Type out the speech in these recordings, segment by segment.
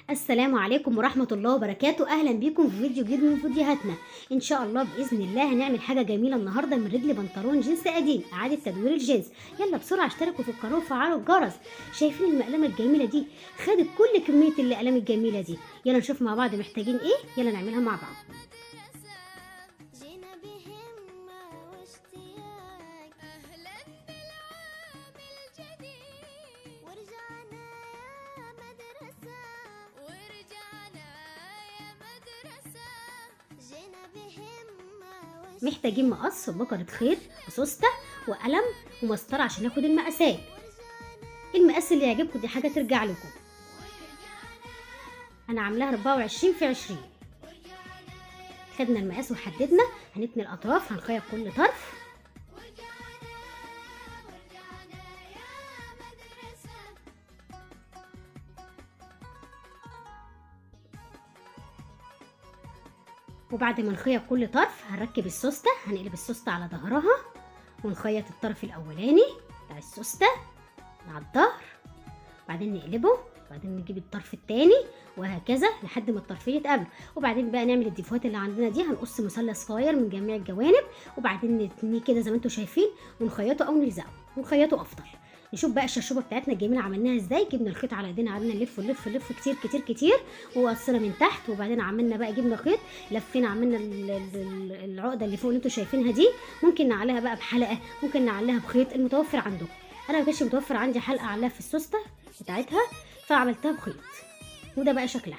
السلام عليكم ورحمة الله وبركاته أهلا بيكم في فيديو جديد من فيديوهاتنا إن شاء الله بإذن الله هنعمل حاجة جميلة النهاردة من رجل بنطلون جينز قديم إعادة تدوير الجينز يلا بسرعة اشتركوا في القناة وفعلوا الجرس شايفين المقلمة الجميلة دي خدت كل كمية الأقلام الجميلة دي يلا نشوف مع بعض محتاجين إيه يلا نعملها مع بعض جينا بهمة واشتياق أهلا بالعام الجديد ورجعنا يا مدرسة ورجعنا يا مدرسة جينا بهمة واشتياق محتاجين مقص وبكرة خيط وسوستة وقلم ومسطرة عشان ناخد المقاسات المقاس اللي يعجبكم دي حاجة ترجع لكم أنا عاملاها 24 في 20 خدنا المقاس وحددنا هنتني الأطراف هنخيط كل طرف وبعد ما نخيط كل طرف هنركب السوستة هنقلب السوستة على ظهرها ونخيط الطرف الأولاني بتاع السوستة مع الظهر بعدين نقلبه بعدين نجيب الطرف التاني وهكذا لحد ما الطرفين يتقابلوا وبعدين بقى نعمل الديفوهات اللي عندنا دي هنقص مثلث صغير من جميع الجوانب وبعدين نتنيه كده زي ما انتم شايفين ونخيطه او نلزقه ونخيطه افضل نشوف بقى الشرشوبه بتاعتنا الجميله عملناها ازاي جبنا الخيط على ايدينا قعدنا نلف ونلف ونلف كتير كتير كتير وقصينا من تحت وبعدين عملنا بقى جبنا خيط لفينا عملنا ال- ال- ال- العقده اللي فوق اللي انتم شايفينها دي ممكن نعلقها بقى بحلقه ممكن نعلقها بخيط المتوفر عندكم انا ما كانش متوفر عندي حلقه اعلقها في السوسته بتاعتها فعملتها بخيط وده بقى شكلها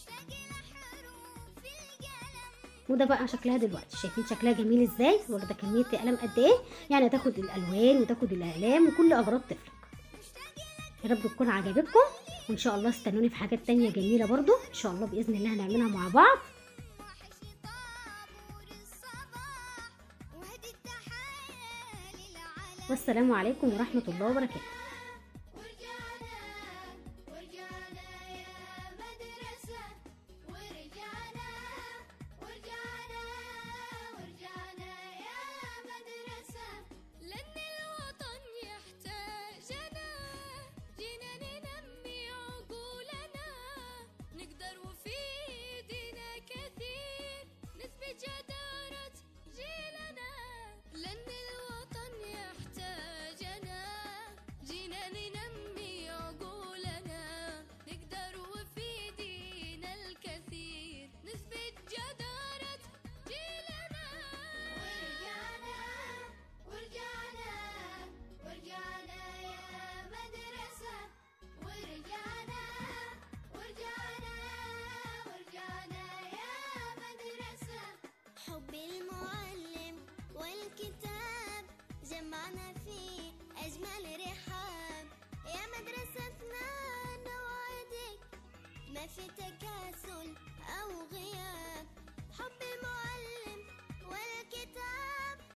وده بقى شكلها دلوقتي شايفين شكلها جميل ازاي واخده كميه اقلام قد ايه يعني تاخد الالوان وتاخد الاقلام وكل اغراض طفلك يا رب تكون عجبتكم وان شاء الله استنوني في حاجات تانية جميله برضو ان شاء الله باذن الله هنعملها مع بعض وهدي التحايا للعالم والسلام عليكم ورحمه الله وبركاته ورجعنا يا مدرسة ورجعنا ورجعنا ورجعنا يا مدرسة لأن الوطن يحتاجنا جينا ننمي عقولنا نقدر وفي ايدينا كثير نثبت جدارة جيلنا لأن الوطن يحتاجنا جينا ننمي عقولنا نقدر وفي ايدينا الكثير نثبت جدارة جيلنا ورجعنا ورجعنا ورجعنا يا مدرسة ورجعنا ورجعنا ورجعنا يا مدرسة حب المعلم والكتاب جمعنا فيه أجمل رحاب يا مدرستنا نوعدك ما في تكاسل أو غياب حب المعلم والكتاب